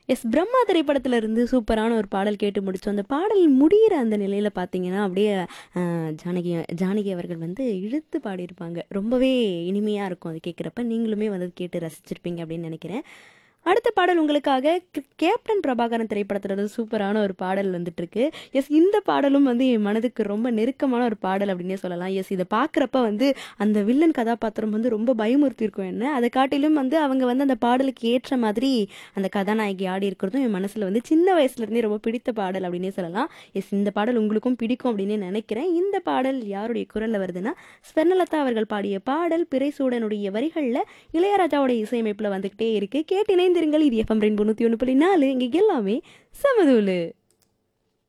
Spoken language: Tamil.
எஸ் பிரம்மா திரைப்படத்துல இருந்து சூப்பரான ஒரு பாடல் கேட்டு முடிச்சோம் அந்த பாடல் முடியிற அந்த நிலையில பார்த்தீங்கன்னா அப்படியே அஹ், ஜானகி ஜானகி அவர்கள் வந்து இழுத்து பாடியிருப்பாங்க ரொம்பவே இனிமையா இருக்கும் அது கேட்குறப்ப நீங்களுமே வந்து கேட்டு ரசிச்சிருப்பீங்க அப்படின்னு நினைக்கிறேன் அடுத்த பாடல் உங்களுக்காக கே- கேப்டன் பிரபாகரன் திரைப்படத்துல இருந்து சூப்பரான ஒரு பாடல் வந்துட்டு இருக்கு எஸ் இந்த பாடலும் வந்து என் மனதுக்கு ரொம்ப நெருக்கமான ஒரு பாடல் அப்படின்னே சொல்லலாம் எஸ் இதை பார்க்குறப்ப வந்து அந்த வில்லன் கதாபாத்திரம் வந்து ரொம்ப பயமுறுத்தி இருக்கும் என்ன அதை காட்டிலும் வந்து அவங்க வந்து அந்த பாடலுக்கு ஏற்ற மாதிரி அந்த கதாநாயகி ஆடி இருக்கிறதும் என் மனசுல வந்து சின்ன வயசுல இருந்தே ரொம்ப பிடித்த பாடல் அப்படின்னே சொல்லலாம் எஸ் இந்த பாடல் உங்களுக்கும் பிடிக்கும் அப்படின்னு நினைக்கிறேன் இந்த பாடல் யாருடைய குரல்ல வருதுன்னா ஸ்வர்ணலதா அவர்கள் பாடிய பாடல் பிறைசூடனுடைய வரிகள்ல இளையராஜாவோட இசையமைப்புல வந்துகிட்டே இருக்கு கேட்டு இணைந்திருங்கள் இது எஃப்எம் ரெண்டு தொண்ணூத்தி ஒன்று புள்ளி நாலு இங்க எல்லாமே சமதூலு